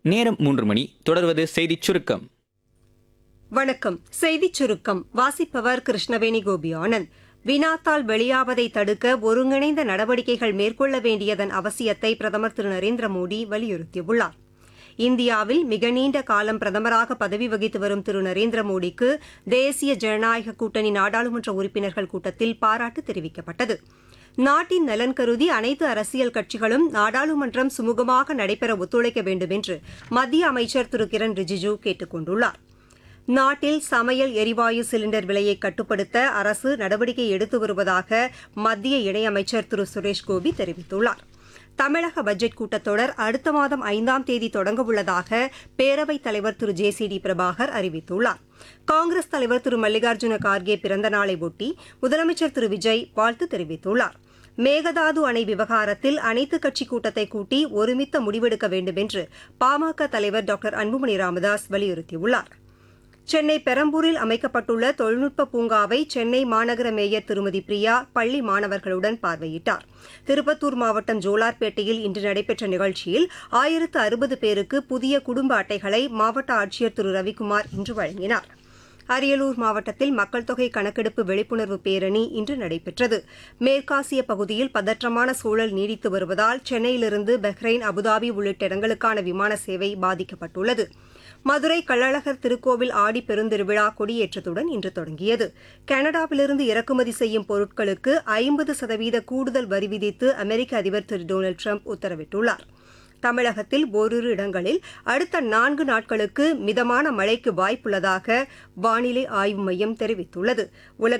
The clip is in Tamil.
நேரம் மூன்று மணி தொடர்வது செய்திச் சுருக்கம் வணக்கம் செய்திச் சுருக்கம் வாசிப்பவர் கிருஷ்ணவேணி கோபி ஆனந்த் வினாத்தால் வெளியாவதை தடுக்க ஒருங்கிணைந்த நடவடிக்கைகள் மேற்கொள்ள வேண்டியதன் அவசியத்தை பிரதமர் திரு நரேந்திர மோடி வலியுறுத்தியுள்ளார் இந்தியாவில் மிக நீண்ட காலம் பிரதமராக பதவி வகித்து வரும் திரு நரேந்திர மோடிக்கு தேசிய ஜனநாயக கூட்டணி நாடாளுமன்ற உறுப்பினர்கள் கூட்டத்தில் பாராட்டு தெரிவிக்கப்பட்டது நாட்டின் நலன் கருதி அனைத்து அரசியல் கட்சிகளும் நாடாளுமன்றம் சுமூகமாக நடைபெற ஒத்துழைக்க வேண்டும் என்று மத்திய அமைச்சர் திரு கிரண் ரிஜிஜூ கேட்டுக் கொண்டுள்ளார் நாட்டில் சமையல் எரிவாயு சிலிண்டர் விலையை கட்டுப்படுத்த அரசு நடவடிக்கை எடுத்து வருவதாக மத்திய இணையமைச்சர் திரு சுரேஷ் கோபி தெரிவித்துள்ளார் தமிழக பட்ஜெட் கூட்டத்தொடர் அடுத்த மாதம் ஐந்தாம் தேதி தொடங்க உள்ளதாக பேரவைத் தலைவர் திரு ஜே சி டி பிரபாகர் அறிவித்துள்ளார் காங்கிரஸ் தலைவர் திரு மல்லிகார்ஜுன கார்கே பிறந்த நாளை ஒட்டி முதலமைச்சர் திரு விஜய் வாழ்த்து தெரிவித்துள்ளார் மேகதாது அணை விவகாரத்தில் அனைத்துக் கட்சி கூட்டத்தை கூட்டி ஒருமித்த முடிவெடுக்க வேண்டும் என்று பாமக தலைவர் டாக்டர் அன்புமணி ராமதாஸ் வலியுறுத்தியுள்ளார் சென்னை பெரம்பூரில் அமைக்கப்பட்டுள்ள தொழில்நுட்ப பூங்காவை சென்னை மாநகர மேயர் திருமதி பிரியா பள்ளி மாணவர்களுடன் பார்வையிட்டார் திருப்பத்தூர் மாவட்டம் ஜோலார்பேட்டையில் இன்று நடைபெற்ற நிகழ்ச்சியில் ஆயிரத்து அறுபது பேருக்கு புதிய குடும்ப அட்டைகளை மாவட்ட ஆட்சியர் திரு ரவிக்குமார் இன்று வழங்கினார் அரியலூர் மாவட்டத்தில் மக்கள் தொகை கணக்கெடுப்பு விழிப்புணர்வு பேரணி இன்று நடைபெற்றது மேற்காசிய பகுதியில் பதற்றமான சூழல் நீடித்து வருவதால் சென்னையிலிருந்து பஹ்ரைன் அபுதாபி உள்ளிட்ட இடங்களுக்கான விமான சேவை பாதிக்கப்பட்டுள்ளது மதுரை கள்ளழகர் திருக்கோவில் ஆடி பெருந்திருவிழா கொடியேற்றத்துடன் இன்று தொடங்கியது கனடாவிலிருந்து இறக்குமதி செய்யும் பொருட்களுக்கு ஐம்பது சதவீத கூடுதல் வரி விதித்து அமெரிக்க அதிபர் திரு டொனால்டு ட்ரம்ப் உத்தரவிட்டுள்ளார் தமிழகத்தில் ஓரிரு இடங்களில் அடுத்த நான்கு நாட்களுக்கு மிதமான மழைக்கு வாய்ப்புள்ளதாக வானிலை ஆய்வு மையம் தெரிவித்துள்ளது உலக